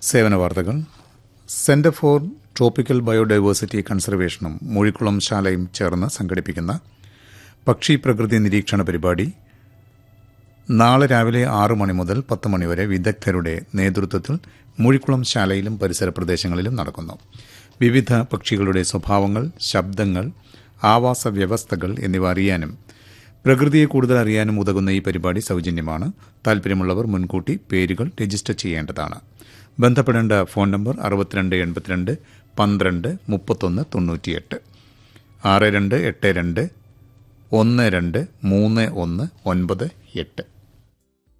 സേവന വാർത്തകൾ centre for tropical biodiversity കൺസർവേഷനും മൂഴിക്കുളം ശാലയും ചേർന്ന് സംഘടിപ്പിക്കുന്ന പക്ഷി പ്രകൃതി നിരീക്ഷണ പരിപാടി നാളെ രാവിലെ ആറു മണി മുതൽ പത്ത് മണിവരെ വിദഗ്ധരുടെ നേതൃത്വത്തിൽ മൂഴിക്കുളം ശാലയിലും പരിസര പ്രദേശങ്ങളിലും നടക്കുന്നു വിവിധ പക്ഷികളുടെ സ്വഭാവങ്ങൾ ശബ്ദങ്ങൾ ആവാസ വ്യവസ്ഥകൾ എന്നിവ അറിയാനും പ്രകൃതിയെ കൂടുതൽ അറിയാനും ഉതകുന്ന ഈ പരിപാടി സൗജന്യമാണ് താൽപര്യമുള്ളവർ മുൻകൂട്ടി പേരുകൾ രജിസ്റ്റർ ചെയ്യേണ്ടതാണ് ബന്ധപ്പെടേണ്ട ഫോൺ നമ്പർ അറുപത്തിരണ്ട് എൺപത്തിരണ്ട് പന്ത്രണ്ട് മുപ്പത്തൊന്ന് തൊണ്ണൂറ്റിയെട്ട് ആറ് രണ്ട് എട്ട് രണ്ട് ഒന്ന് രണ്ട് മൂന്ന് ഒന്ന് ഒൻപത് എട്ട്